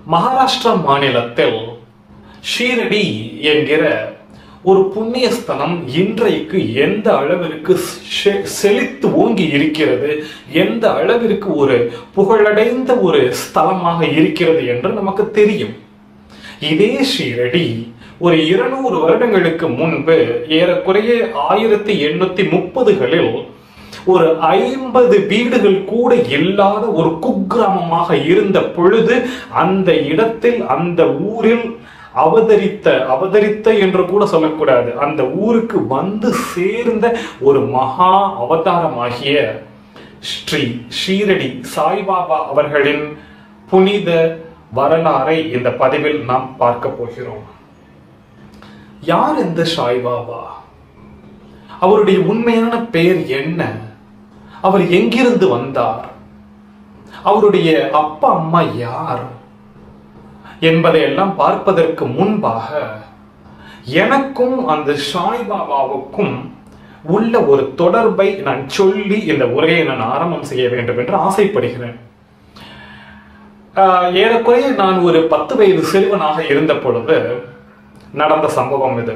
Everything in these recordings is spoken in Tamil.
மகாராஷ்டிரா மாநிலத்தில் ஷீரடி என்கிற ஒரு புண்ணிய ஸ்தலம் இன்றைக்கு எந்த அளவிற்கு செ- செழித்து ஓங்கி இருக்கிறது எந்த அளவிற்கு ஒரு புகழடைந்த ஒரு ஸ்தலமாக இருக்கிறது என்று நமக்கு தெரியும் இதே ஷீரடி ஒரு இருநூறு வருடங்களுக்கு முன்பு ஏறக்குறைய ஆயிரத்தி எண்ணூத்தி முப்பதுகளில் ஒரு ஐம்பது வீடுகள் கூட இல்லாத ஒரு குக்கிராமமாக இருந்த பொழுது அந்த இடத்தில் அந்த ஊரில் அவதரித்த அவதரித்த என்று கூட சொல்லக்கூடாது அந்த ஊருக்கு வந்து சேர்ந்த ஒரு மகா அவதாரமாகிய ஸ்ரீ ஷீரடி சாய்பாபா அவர்களின் புனித வரலாறை இந்த பதிவில் நாம் பார்க்க போகிறோம் யார் இந்த சாய்பாபா அவருடைய உண்மையான பெயர் என்ன அவர் எங்கிருந்து வந்தார் அவருடைய அப்பா அம்மா யார் என்பதையெல்லாம் பார்ப்பதற்கு முன்பாக எனக்கும் அந்த சாய்பாபாவுக்கும் உள்ள ஒரு தொடர்பை நான் சொல்லி இந்த உரையை நான் ஆரம்பம் செய்ய வேண்டும் என்று ஆசைப்படுகிறேன் ஆஹ், ஏறக்குறைய நான் ஒரு பத்து வயது சிறுவனாக இருந்த பொழுது நடந்த சம்பவம் இது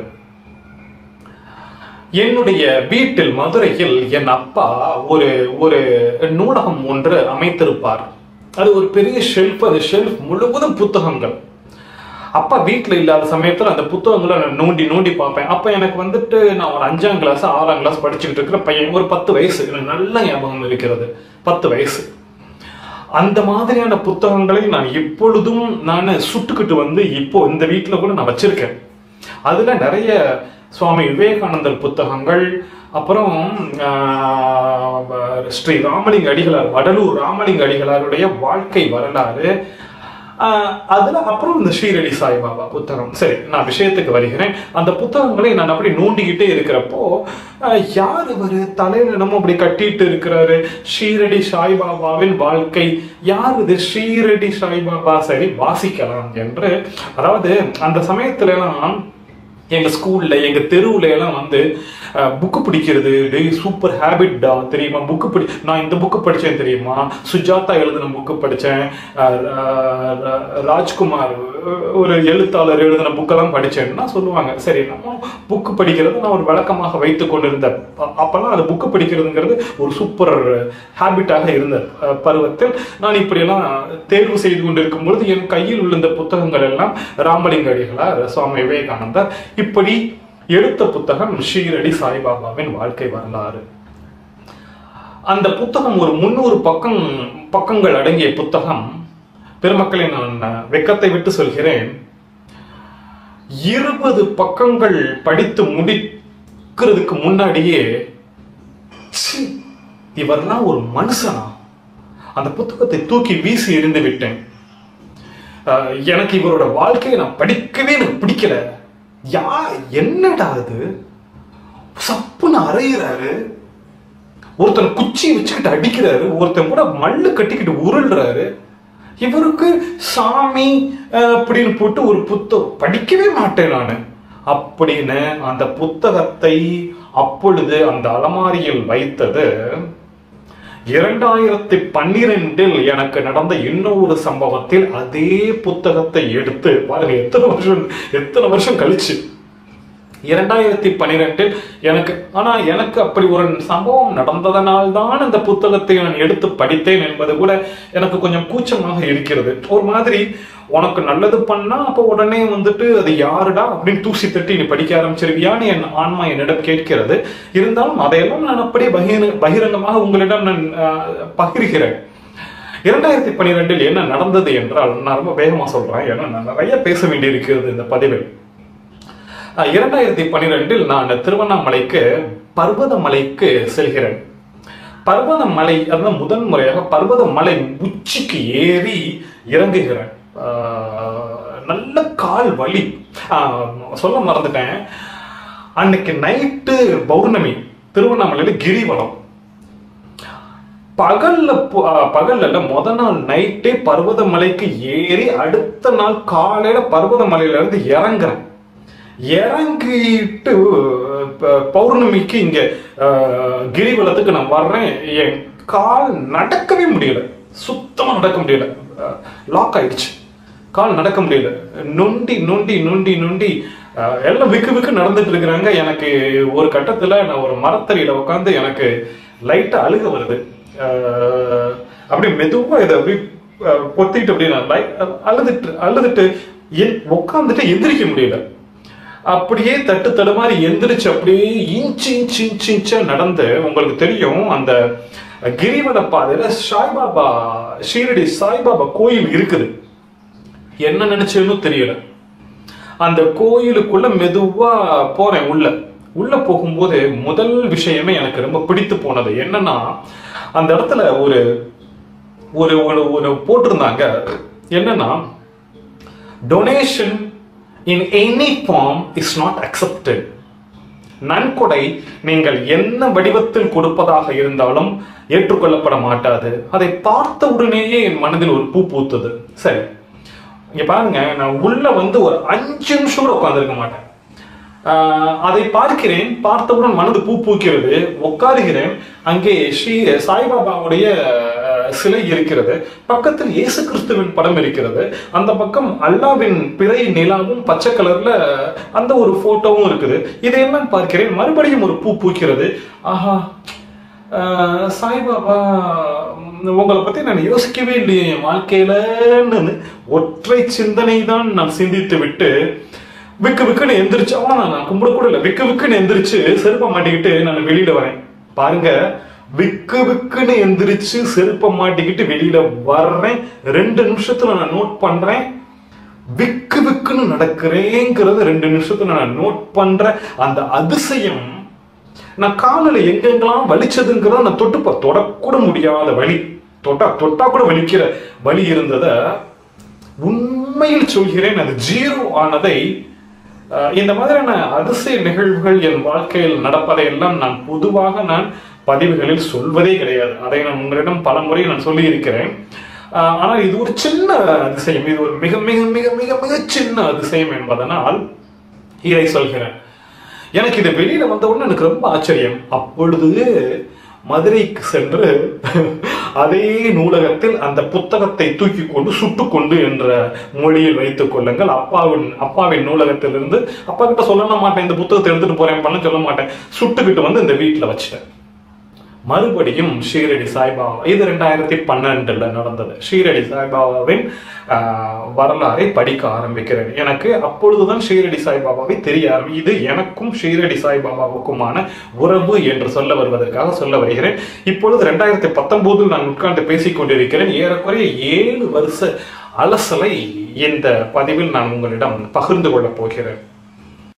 என்னுடைய வீட்டில் மதுரையில் என் அப்பா ஒரு ஒரு நூலகம் ஒன்று அமைத்திருப்பார் அது ஒரு பெரிய ஷெல்ஃப் அது ஷெல்ஃப் முழுவதும் புத்தகங்கள் அப்பா வீட்டில் இல்லாத சமயத்தில் அந்த புத்தகங்களை நான் நோண்டி நோண்டி பார்ப்பேன் அப்போ எனக்கு வந்துட்டு நான் ஒரு அஞ்சாம் கிளாஸ் ஆறாம் கிளாஸ் படிச்சுக்கிட்டு இருக்கிற பையன் ஒரு பத்து வயசு எனக்கு நல்ல ஞாபகம் இருக்கிறது பத்து வயசு அந்த மாதிரியான புத்தகங்களை நான் இப்பொழுதும் நான் சுட்டுக்கிட்டு வந்து இப்போ இந்த வீட்டில் கூட நான் வச்சிருக்கேன் அதுல நிறைய சுவாமி விவேகானந்தர் புத்தகங்கள் அப்புறம் ஆஹ், ஸ்ரீ ராமலிங்க அடிகளார் வடலூர் ராமலிங்க அடிகளாருடைய வாழ்க்கை வரலாறு ஆஹ், அதுல அப்புறம் இந்த ஸ்ரீரடி சாய்பாபா புத்தகம் சரி நான் விஷயத்துக்கு வருகிறேன் அந்த புத்தகங்களை நான் அப்படி நோண்டிக்கிட்டே இருக்கிறப்போ ஆஹ், யார் இவரு தலையில நம்ம அப்படி கட்டிட்டு இருக்கிறாரு ஸ்ரீரடி சாய்பாபாவின் வாழ்க்கை யார் இது ஸ்ரீரடி சாய்பாபா சரி வாசிக்கலாம் என்று அதாவது அந்த சமயத்துல எல்லாம் எங்க ஸ்கூல்ல எங்க தெருவுல எல்லாம் வந்து புக்கு பிடிக்கிறது டேய் சூப்பர் ஹேபிட்டா தெரியுமா புக்கு படி நான் இந்த புக்கு படிச்சேன் தெரியுமா சுஜாதா எழுதின புக்கு படிச்சேன் அஹ், அஹ், ராஜ்குமார் ஒரு எழுத்தாளர் எழுதின புக்கெல்லாம் படிச்சேன்னா சொல்லுவாங்க சரி நம்ம புக்கு படிக்கிறது நான் ஒரு வழக்கமாக வைத்து கொண்டிருந்த அ- அப்பெல்லாம் அது புக்கு படிக்கிறதுங்கிறது ஒரு சூப்பர் ஹேபிட்டாக இருந்த அஹ், பருவத்தில் நான் இப்படியெல்லாம் தேர்வு செய்து கொண்டிருக்கும் பொழுது என் கையில் உள்ள இந்த புத்தகங்கள் எல்லாம் ராமலிங்க அடிகளார் சுவாமி விவேகானந்தர் இப்படி எடுத்த புத்தகம் ஷீரடி சாய்பாபாவின் வாழ்க்கை வரலாறு அந்த புத்தகம் ஒரு முன்னூறு பக்கம் பக்கங்கள் அடங்கிய புத்தகம் பெருமக்களை நான் வெக்கத்தை விட்டு சொல்கிறேன் இருபது பக்கங்கள் படித்து முடிக்கிறதுக்கு முன்னாடியே ச்சீ, இவரெல்லாம் ஒரு மனுஷனா அந்த புத்தகத்தை தூக்கி வீசி எறிந்து விட்டேன் அஹ், எனக்கு இவரோட வாழ்க்கையை நான் படிக்கவே எனக்கு பிடிக்கல யா என்னடா அது சப்புன்னு அறையிறாரு ஒருத்தன் குச்சி வச்சுக்கிட்டு அடிக்கிறாரு ஒருத்தன் கூட மல்லு கட்டிக்கிட்டு உருள்றாரு இவருக்கு சாமி அஹ், அப்படின்னு போட்டு ஒரு புத்தகம் படிக்கவே மாட்டேன் நான் அப்படின்னு அந்த புத்தகத்தை அப்பொழுது அந்த அலமாரியில் வைத்தது இரண்டாயிரத்தி பன்னிரெண்டில் எனக்கு நடந்த இன்னொரு சம்பவத்தில் அதே புத்தகத்தை எடுத்து பாருங்க எத்தனை வருஷம் எத்தனை வருஷம் கழிச்சு இரண்டாயிரத்தி பன்னிரெண்டில் எனக்கு ஆனா எனக்கு அப்படி ஒரு சம்பவம் நடந்ததனால் தான் அந்த புத்தகத்தை நான் எடுத்து படித்தேன் என்பது கூட எனக்கு கொஞ்சம் கூச்சமாக இருக்கிறது ஒரு மாதிரி உனக்கு நல்லது பண்ணா அப்போ உடனே வந்துட்டு அது யாருடா அப்படின்னு தூசி தட்டி நீ படிக்க ஆரம்பிச்சிருவியான்னு என் ஆன்மா என்னிடம் கேட்கிறது இருந்தாலும் அதையெல்லாம் நான் அப்படியே பகிர பகிரங்கமாக உங்களிடம் நான் ஆஹ், பகிர்கிறேன் இரண்டாயிரத்தி பன்னிரெண்டில் என்ன நடந்தது என்றால் நான் ரொம்ப வேகமா சொல்றேன் ஏன்னா நான் நிறைய பேச வேண்டியிருக்கிறது இந்த பதிவில் அஹ், இரண்டாயிரத்தி பன்னிரெண்டில் நான் திருவண்ணாமலைக்கு பர்வதமலைக்கு செல்கிறேன் பர்வதமலை அதான் முதன் முறையாக பர்வதமலை உச்சிக்கு ஏறி இறங்குகிறேன் அஹ், நல்ல கால் வலி அஹ், சொல்ல மறந்துட்டேன் அன்னைக்கு நைட்டு பௌர்ணமி திருவண்ணாமலையில கிரிவலம் பகல்ல பு- ஆ, பகல்ல இல்ல முத நாள் நைட்டே பர்வதமலைக்கு ஏறி அடுத்த நாள் காலையில பர்வதமலையில இருந்து இறங்குறேன் இறங்கிட்டு ப- பௌர்ணமிக்கு இங்க ஆ, கிரிவலத்துக்கு நான் வர்றேன் என் கால் நடக்கவே முடியல சுத்தமா நடக்க முடியல லாக் ஆயிடுச்சு கால் நடக்க முடியல நொண்டி நொண்டி நொண்டி நொண்டி அஹ், எல்லாம் விக்கு விக்கு நடந்துட்டு இருக்கிறாங்க எனக்கு ஒரு கட்டத்துல நான் ஒரு மரத்தடியில உட்காந்து எனக்கு லைட்டா அழுக வருது அஹ், அப்படியே மெதுவா இதை அப்படியே அஹ், பொத்திட்டு அப்படியே நான் light- அழுதுட்டு அழுதுட்டு எ- உட்காந்துட்டு எந்திரிக்க முடியல அப்படியே தட்டு தடுமாறி எந்திரிச்சு அப்படியே இன்ச்சு இன்ச்சு இன்ச்சு இன்ச்சா நடந்து உங்களுக்கு தெரியும் அந்த கிரிவல பாதையில சாய்பாபா ஷீரடி சாய்பாபா கோயில் இருக்குது என்ன நினைச்சேன்னு தெரியல அந்த கோயிலுக்குள்ள மெதுவா போறேன் உள்ள உள்ள போகும்போது முதல் விஷயமே எனக்கு ரொம்ப பிடித்து போனது என்னன்னா அந்த இடத்துல ஒரு ஒரு ஒரு ஒரு போட்டிருந்தாங்க என்னன்னா donation in any form is not accepted நன்கொடை நீங்கள் என்ன வடிவத்தில் கொடுப்பதாக இருந்தாலும் ஏற்றுக்கொள்ளப்பட மாட்டாது அதை பார்த்த உடனேயே என் மனதில் ஒரு பூ பூத்தது சரி இங்க பாருங்க நான் உள்ள வந்து ஒரு அஞ்சு நிமிஷம் கூட உட்கார்ந்திருக்க மாட்டேன் ஆஹ் அதை பார்க்கிறேன் பார்த்தவுடன் மனது பூ பூக்கிறது உட்காருகிறேன் அங்கே ஸ்ரீ சாய்பாபாவுடைய ஆஹ், சிலை இருக்கிறது பக்கத்தில் இயேசு கிறிஸ்துவின் படம் இருக்கிறது அந்த பக்கம் அல்லாவின் பிறை நிலாவும் பச்சை கலர்ல அந்த ஒரு போட்டோவும் இருக்குது இதையெல்லாம் பார்க்கிறேன் மறுபடியும் ஒரு பூ பூக்கிறது ஆஹா ஆஹ், சாய்பாபா உம், உங்களை பத்தி நான் யோசிக்கவே இல்லையே என் வாழ்க்கையிலன்னு ஒற்றை சிந்தனை தான் நான் சிந்தித்து விட்டு விக்கு விக்குன்னு எந்திரிச்சு அவ்வளவுதான் நான் கும்பிட கூட இல்லை விக்கு விக்குன்னு எந்திரிச்சு செருப்பை மாட்டிக்கிட்டு நான் வெளியில வரேன் பாருங்க விக்கு விக்குன்னு எந்திரிச்சு செருப்பை மாட்டிக்கிட்டு வெளியில வர்றேன் ரெண்டு நிமிஷத்துல நான் நோட் பண்றேன் விக்கு விக்குன்னு நடக்கிறேங்கிறத ரெண்டு நிமிஷத்துல நான் நோட் பண்ற அந்த அதிசயம் நான் காலில் எங்கெங்கெல்லாம் வலிச்சதுங்கிறத நான் தொட்டு பா- தொடக்கூட முடியாத வலி தொட்டா தொட்டா கூட வலிக்கிற வலி இருந்தத உண்மையில் சொல்கிறேன் அது ஜீரோ ஆனதை அஹ், இந்த மாதிரியான அதிசய நிகழ்வுகள் என் வாழ்க்கையில் நடப்பதை எல்லாம் நான் பொதுவாக நான் பதிவுகளில் சொல்வதே கிடையாது அதை நான் உங்களிடம் பல முறை நான் சொல்லி இருக்கிறேன் ஆனால் இது ஒரு சின்ன அதிசயம் இது ஒரு மிக மிக மிக மிக மிக சின்ன அதிசயம் என்பதனால் இதை சொல்கிறேன் எனக்கு இது வெளியில வந்த உடனே எனக்கு ரொம்ப ஆச்சரியம் அப்பொழுது மதுரைக்கு சென்று அதே நூலகத்தில் அந்த புத்தகத்தை தூக்கி கொண்டு சுட்டுக்கொண்டு என்ற மொழியில் வைத்துக் கொள்ளுங்கள் அப்பாவின் அப்பாவின் நூலகத்திலிருந்து அப்பா கிட்ட சொல்ல மாட்டேன் இந்த புத்தகத்தை எடுத்துட்டு போறேன் பண்ண சொல்ல மாட்டேன் சுட்டுக்கிட்டு வந்து இந்த வீட்டுல வச்சிட்டேன் மறுபடியும் ஷீரடி சாய்பாபா இது ரெண்டாயிரத்தி பன்னெண்டுல நடந்தது ஷீரடி சாய்பாபாவின் ஆஹ், வரலாறை படிக்க ஆரம்பிக்கிறேன் எனக்கு அப்பொழுதுதான் ஷீரடி சாய்பாபாவை தெரிய ஆரம்பி இது எனக்கும் ஷீரடி சாய்பாபாவுக்குமான உறவு என்று சொல்ல வருவதற்காக சொல்ல வருகிறேன் இப்பொழுது ரெண்டாயிரத்தி பத்தொன்பதில் நான் உட்கார்ந்து பேசிக் கொண்டிருக்கிறேன் ஏறக்குறைய ஏழு வருஷ அலசலை இந்த பதிவில் நான் உங்களிடம் பகிர்ந்து கொள்ளப் போகிறேன்